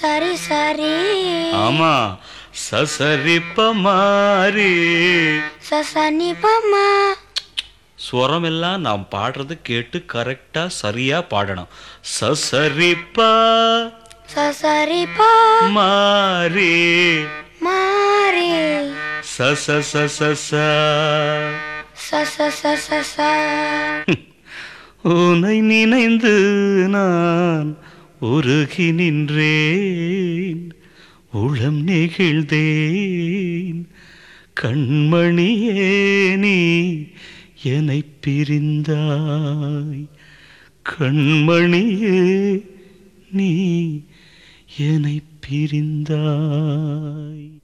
சரி சரி ஆமா சசரிப்ப மாறி சசனி பமா ஸ்வரம் எல்லாம் நாம் பாடுறது கேட்டு கரெக்டா சரியா பாடணும் சசரிப்பா சசரி பா மாறி மாறி சச சச ச ச ச ச ச ச உனை நினைந்து நான் உருகி நின்றேன் உளம் நெகிழ்ந்தேன் கண்மணியே நீ என்னை பிரிந்தாய் கண்மணியே நீ என்னை பிரிந்தாய்